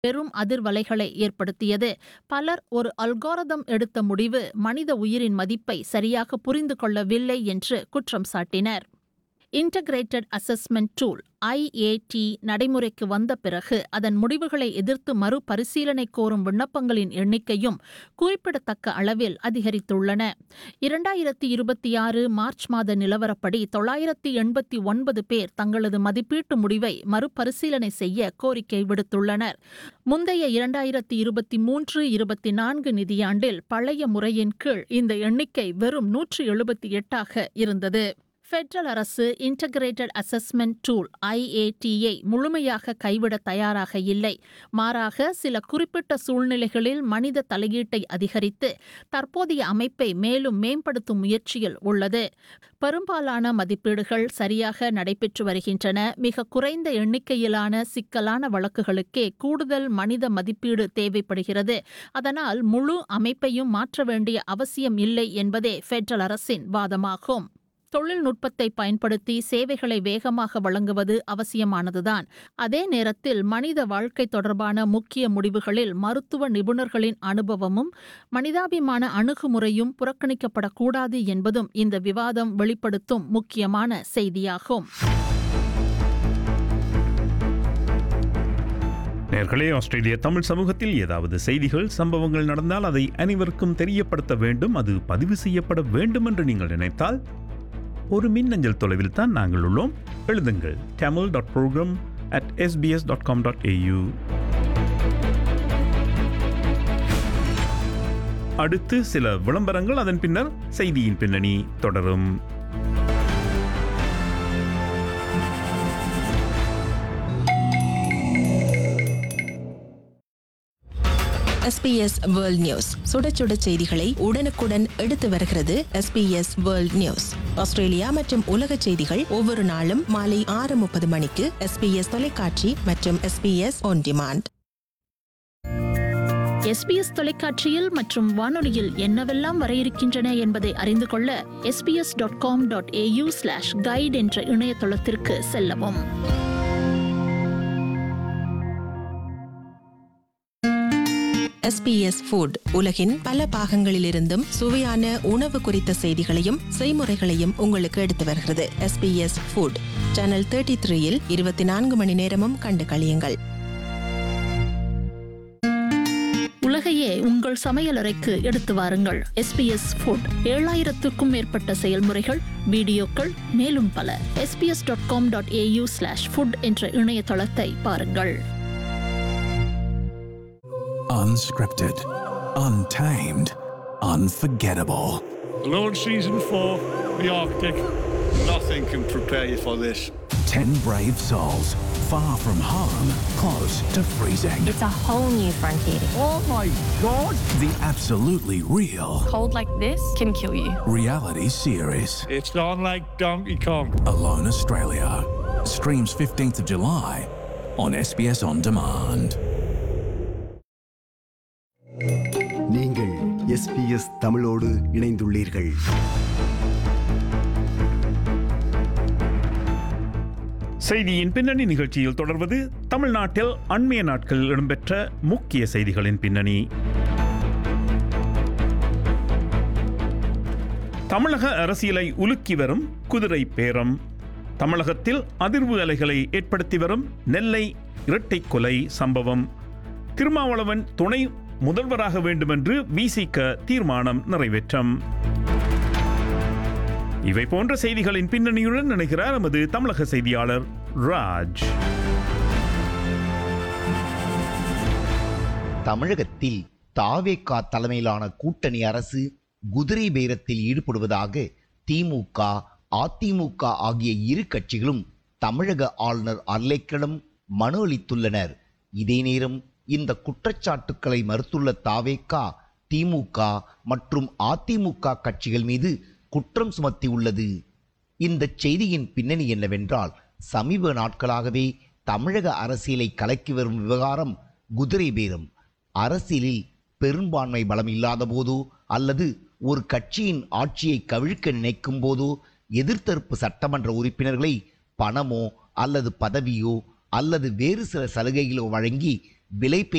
பெரும் அதிர்வலைகளை ஏற்படுத்தியது பலர் ஒரு அல்காரதம் எடுத்த முடிவு மனித உயிரின் மதிப்பை சரியாக புரிந்து கொள்ளவில்லை என்று குற்றம் சாட்டினர் இன்டகிரேட்டட் அசஸ்மெண்ட் டூல் ஐஏடி நடைமுறைக்கு வந்த பிறகு அதன் முடிவுகளை எதிர்த்து மறுபரிசீலனை கோரும் விண்ணப்பங்களின் எண்ணிக்கையும் குறிப்பிடத்தக்க அளவில் அதிகரித்துள்ளன இரண்டாயிரத்தி இருபத்தி ஆறு மார்ச் மாத நிலவரப்படி தொள்ளாயிரத்தி எண்பத்தி ஒன்பது பேர் தங்களது மதிப்பீட்டு முடிவை மறுபரிசீலனை செய்ய கோரிக்கை விடுத்துள்ளனர் முந்தைய இரண்டாயிரத்தி இருபத்தி மூன்று இருபத்தி நான்கு நிதியாண்டில் பழைய முறையின் கீழ் இந்த எண்ணிக்கை வெறும் நூற்று எழுபத்தி எட்டாக இருந்தது ஃபெடரல் அரசு இன்டகிரேட்டட் அசஸ்மெண்ட் டூல் ஐஏடியை முழுமையாக கைவிட தயாராக இல்லை மாறாக சில குறிப்பிட்ட சூழ்நிலைகளில் மனித தலையீட்டை அதிகரித்து தற்போதைய அமைப்பை மேலும் மேம்படுத்தும் முயற்சியில் உள்ளது பெரும்பாலான மதிப்பீடுகள் சரியாக நடைபெற்று வருகின்றன மிக குறைந்த எண்ணிக்கையிலான சிக்கலான வழக்குகளுக்கே கூடுதல் மனித மதிப்பீடு தேவைப்படுகிறது அதனால் முழு அமைப்பையும் மாற்ற வேண்டிய அவசியம் இல்லை என்பதே ஃபெடரல் அரசின் வாதமாகும் தொழில்நுட்பத்தை பயன்படுத்தி சேவைகளை வேகமாக வழங்குவது அவசியமானதுதான் அதே நேரத்தில் மனித வாழ்க்கை தொடர்பான முக்கிய முடிவுகளில் மருத்துவ நிபுணர்களின் அனுபவமும் மனிதாபிமான அணுகுமுறையும் புறக்கணிக்கப்படக்கூடாது என்பதும் இந்த விவாதம் வெளிப்படுத்தும் முக்கியமான செய்தியாகும் நேர்களே ஆஸ்திரேலிய தமிழ் சமூகத்தில் ஏதாவது செய்திகள் சம்பவங்கள் நடந்தால் அதை அனைவருக்கும் தெரியப்படுத்த வேண்டும் அது பதிவு செய்யப்பட வேண்டும் என்று நீங்கள் நினைத்தால் ஒரு மின்னஞ்சல் தொலைவில் தான் நாங்கள் உள்ளோம் எழுதுங்கள் Tamil dot program at SBS dot com dot AU அடுத்து சில விளம்பரங்கள் அதன் பின்னர் செய்தியின் பின்னணி தொடரும் SBS வேர்ல்ட் நியூஸ் சுட சுட செய்திகளை உடனுக்குடன் எடுத்து வருகிறது SBS வேர்ல்ட் நியூஸ் ஆஸ்திரேலியா மற்றும் உலக செய்திகள் ஒவ்வொரு நாளும் மாலை ஆறு முப்பது மணிக்கு SBS தொலைக்காட்சி மற்றும் SBS ஒன் டிமாண்ட் எஸ்பிஎஸ் தொலைக்காட்சியில் மற்றும் வானொலியில் என்னவெல்லாம் வர இருக்கின்றன என்பதை அறிந்து கொள்ள SBS dot com dot AU slash guide என்ற இணையதளத்திற்கு செல்லவும் SBS ஃபுட் உலகின் பல பாகங்களிலிருந்தும் சுவையான உணவு குறித்த செய்திகளையும் செய்முறைகளையும் உங்களுக்கு எடுத்து வருகிறது SBS ஃபுட் சேனல் தேர்ட்டி த்ரீயில் இருபத்தி நான்கு மணி நேரமும் கண்டு களியுங்கள் உலகையே உங்கள் சமையலறைக்கு எடுத்து வாருங்கள் எஸ்பிஎஸ் ஃபுட் ஏழாயிரத்துக்கும் மேற்பட்ட செயல்முறைகள் வீடியோக்கள் மேலும் பல SBS dot com dot AU slash food என்ற இணையதளத்தை பாருங்கள் Unscripted, untamed, unforgettable. Launch season four, the Arctic. Nothing can prepare you for this. Ten brave souls, far from home, close to freezing. It's a whole new frontier. Oh my God! The absolutely real Cold like this can kill you. reality series, It's on like Donkey Kong. Alone Australia. Streams 15th of July on SBS On Demand. நீங்கள் SBS தமிழோடு இணைந்துள்ளீர்கள் செய்தியின் பின்னணி நிகழ்ச்சியில் தொடர்வது தமிழ்நாட்டில் அண்மைய நாட்களில் இடம்பெற்ற முக்கிய செய்திகளின் பின்னணி தமிழக அரசியலை உலுக்கி வரும் குதிரை பேரம் தமிழகத்தில் அதிர்வு அலைகளை ஏற்படுத்தி வரும் நெல்லை இரட்டை கொலை சம்பவம் திருமாவளவன் துணை முதல்வராக வேண்டுமென்று விசிக தீர்மானம் நிறைவேற்றம் இவை போன்ற செய்திகளின் பின்னணியுடன் நினைக்கிறார் நமது தமிழக செய்தியாளர் ராஜ் தமிழகத்தில் தாவேகா தலைமையிலான கூட்டணி அரசு குதிரை பேரத்தில் ஈடுபடுவதாக திமுக அதிமுக ஆகிய இரு கட்சிகளும் தமிழக ஆளுநர் அர்லேக்கரிடம் மனு அளித்துள்ளனர் இதே நேரம் இந்த குற்றச்சாட்டுக்களை மறுத்துள்ள தாவேகா திமுக மற்றும் அதிமுக கட்சிகள் மீது குற்றம் சுமத்தியுள்ளது இந்த செய்தியின் பின்னணி என்னவென்றால் சமீப நாட்களாகவே தமிழக அரசியலை கலக்கி வரும் விவகாரம் குதிரை பேரம் அரசியலில் பெரும்பான்மை பலம் இல்லாத போதோ அல்லது ஒரு கட்சியின் ஆட்சியை கவிழ்க்க நினைக்கும் போதோ எதிர்த்தரப்பு சட்டமன்ற உறுப்பினர்களை பணமோ அல்லது பதவியோ அல்லது வேறு சில சலுகைகளோ வழங்கி விலை